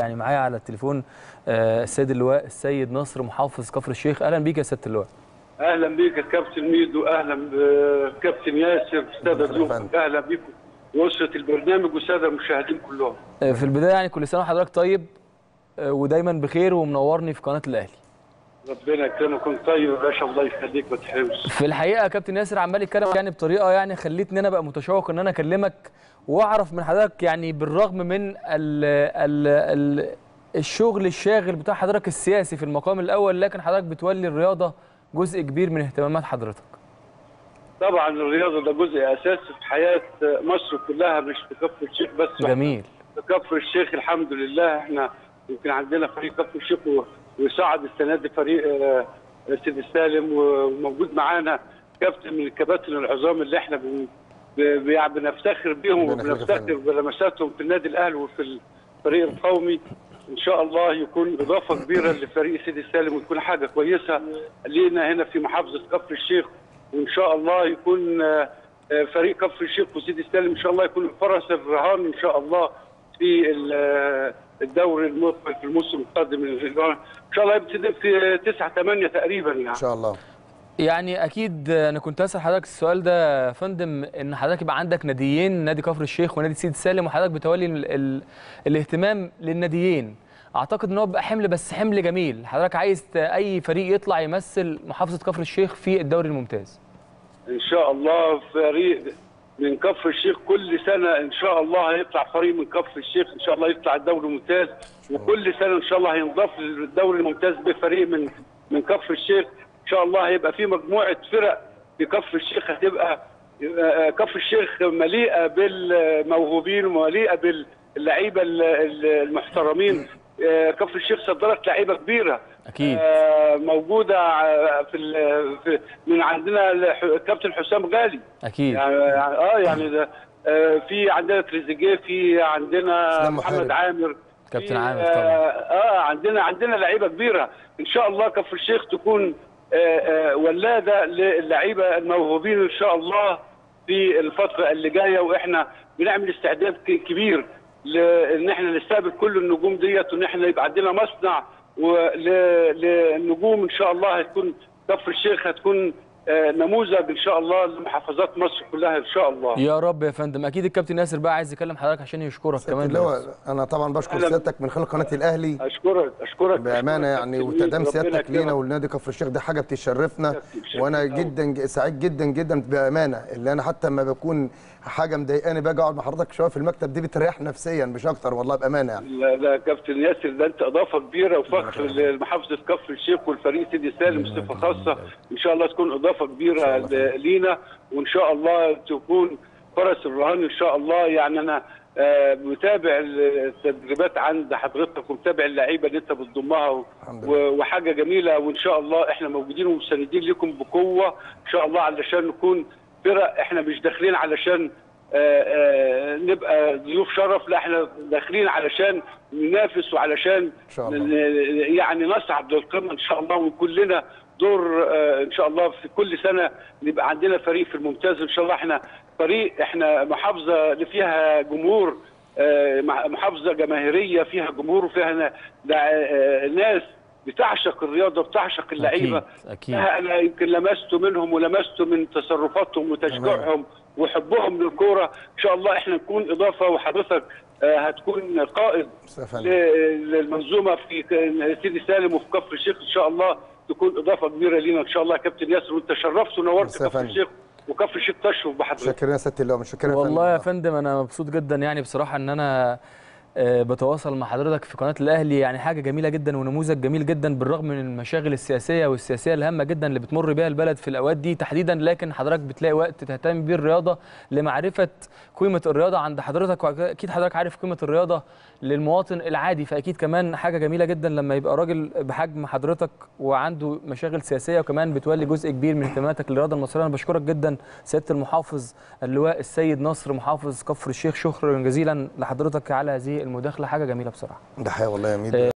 يعني معايا على التليفون آه، السيد اللواء السيد نصر محافظ كفر الشيخ اهلا بيك يا سياده اللواء اهلا بيك يا كابتن ميدو اهلا بكابتن ياسر الساده ضيوفك اهلا بيكم واسره البرنامج والساده المشاهدين كلهم آه، في البدايه يعني كل سنه وحضرتك طيب آه، ودايما بخير ومنورني في قناه الاهلي ربنا يكرمك وانت طيب يا باشا الله يخليك ما تحرمش في الحقيقه يا كابتن ياسر عمال يتكلم يعني بطريقه يعني خلتني انا بقى متشوق ان انا اكلمك واعرف من حضرتك يعني بالرغم من ال ال ال الشغل الشاغل بتاع حضرتك السياسي في المقام الاول لكن حضرتك بتولي الرياضه جزء كبير من اهتمامات حضرتك طبعا الرياضه ده جزء اساسي في حياه مصر كلها مش في كفر الشيخ بس جميل في كفر الشيخ الحمد لله احنا يمكن عندنا فريق كفر الشيخ و- وصعد السنه دي فريق آه، سيدي سالم وموجود معانا كابتن من الكباتن العظام اللي احنا بن- ب- ب- بنفتخر بيهم ربنا يخليك يا وبنفتخر فندم. بلمساتهم في النادي الاهلي وفي الفريق القومي ان شاء الله يكون اضافه كبيره لفريق سيدي سالم وتكون حاجه كويسه لينا هنا في محافظه كفر الشيخ وان شاء الله يكون آه، آه، فريق كفر الشيخ وسيدي سالم ان شاء الله يكون فرس الرهان ان شاء الله في ال- آه، الدوري المقبل في الموسم القادم ان شاء الله يبتدي في 9 8 تقريبا يعني ان شاء الله يعني اكيد انا كنت اسال حضرتك السؤال ده يا فندم ان حضرتك يبقى عندك ناديين نادي كفر الشيخ ونادي سيد سالم وحضرتك بتولي ال ال الاهتمام للناديين اعتقد ان هو بيبقى حمل بس حمل جميل حضرتك عايز ت- اي فريق يطلع يمثل محافظه كفر الشيخ في الدوري الممتاز ان شاء الله فريق من كفر الشيخ كل سنه ان شاء الله هيطلع فريق من كفر الشيخ ان شاء الله يطلع الدوري الممتاز وكل سنه ان شاء الله هينضاف للدوري الممتاز بفريق من من كفر الشيخ ان شاء الله هيبقى في مجموعه فرق في كفر الشيخ هتبقى آه، كفر الشيخ مليئه بالموهوبين ومليئه باللعيبه ال- ال- المحترمين آه، كفر الشيخ صدرت لعيبه كبيره اكيد آه، موجوده آه، في, ال- في من عندنا الح- كابتن حسام غالي اكيد يعني اه يعني ده آه، في عندنا تريزيجيه في عندنا اسلام محمد محارب. عامر كابتن في، عامر آه، طبعا. اه عندنا عندنا لعيبه كبيره ان شاء الله كفر الشيخ تكون آه، آه، ولاده للعيبه الموهوبين ان شاء الله في الفتره اللي جايه واحنا بنعمل استعداد ك- كبير لان احنا نستقبل كل النجوم ديت وان احنا يبقى عندنا مصنع ول- للنجوم ان شاء الله هتكون كفر الشيخ هتكون آه، نموذج ان شاء الله لمحافظات مصر كلها ان شاء الله يا رب يا فندم اكيد الكابتن ياسر بقى عايز يكلم حضرتك عشان يشكرك كمان اللي هو انا طبعا بشكر أهلا. سيادتك من خلال قناه الاهلي اشكرك اشكرك بامانه أشكرك يعني يا كابتن وتقدم ميدو، سيادتك ربنا لينا يكرمك. ولنادي كفر الشيخ دي حاجه بتشرفنا شكراً وانا أوي. جدا سعيد جدا جدا بامانه اللي انا حتى لما بكون حاجه مضايقاني باجي اقعد مع حضرتك شويه في المكتب دي بتريح نفسيا مش اكتر والله بامانه يعني لا لا كابتن ياسر ده انت اضافه كبيره وفخر لمحافظه كفر الشيخ والفريق سيدي سالم بصفه خاصه ان شاء الله تكون اضافه كبيره ل- لينا وان شاء الله تكون فرس الرهان ان شاء الله يعني انا آه، متابع التدريبات عند حضرتك ومتابع اللعيبه اللي انت بتضمها و- الحمد لله. و- وحاجه جميله وان شاء الله احنا موجودين ومساندين لكم بقوه ان شاء الله علشان نكون فرق احنا مش داخلين علشان آه، آه، نبقى ضيوف شرف لا احنا داخلين علشان ننافس وعلشان إن شاء الله. ن- يعني نصعد للقمه ان شاء الله ويكون لنا دور آه، ان شاء الله في كل سنه نبقى عندنا فريق في الممتاز ان شاء الله احنا فريق احنا محافظه اللي فيها جمهور آه، مع- محافظه جماهيريه فيها جمهور وفيها نا- دا- آه، ناس بتعشق الرياضه بتعشق اللعيبه اكيد اكيد انا يمكن لمست منهم ولمست من تصرفاتهم وتشجيعهم وحبهم للكوره ان شاء الله احنا نكون اضافه وحضرتك آه، هتكون قائد مستفاد. ل- للمنظومه في ك- سيدي سالم وفي كفر الشيخ ان شاء الله تكون اضافه كبيره لينا ان شاء الله يا كابتن ياسر وانت شرفت ونورت مستفاد. كفر الشيخ وكفر الشيخ تشرف بحضرتك شاكرين يا سياده الله متشكرين يا والله يا فندم. فندم انا مبسوط جدا يعني بصراحه ان انا آه، بتواصل مع حضرتك في قناه الاهلي يعني حاجه جميله جدا ونموذج جميل جدا بالرغم من المشاغل السياسيه والسياسيه الهامه جدا اللي بتمر بيها البلد في الاوقات دي تحديدا لكن حضرتك بتلاقي وقت تهتم بيه الرياضه لمعرفه قيمه الرياضه عند حضرتك واكيد حضرتك عارف قيمه الرياضه للمواطن العادي فاكيد كمان حاجه جميله جدا لما يبقى راجل بحجم حضرتك وعنده مشاغل سياسيه وكمان بتولي جزء كبير من اهتماماتك للرياضه المصريه انا بشكرك جدا سياده المحافظ اللواء السيد نصر محافظ كفر الشيخ شكرا جزيلا لحضرتك على هذه المداخله حاجه جميله بصراحه ده حقيقه والله يا ميدو